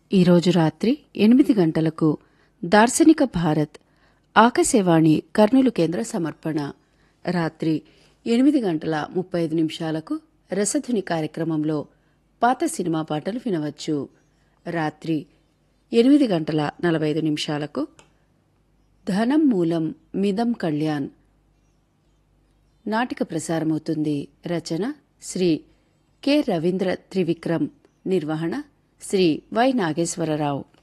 ఈరోజు రాత్రి ఎనిమిది గంటలకు దార్శనిక భారత్ ఆకాశవాణి కర్నూలు కేంద్ర సమర్పణ రాత్రి ఎనిమిది గంటల ముప్పై ఐదు నిమిషాలకు రసధుని కార్యక్రమంలో పాత సినిమా పాటలు వినవచ్చు రాత్రి ఎనిమిది గంటల నలభై ఐదు నిమిషాలకు ధనం మూలం మిదం కళ్యాణ్ నాటిక ప్రసారమవుతుంది రచన శ్రీ కె రవీంద్ర త్రివిక్రమ్ నిర్వహణ శ్రీ వై నాగేశ్వరరావు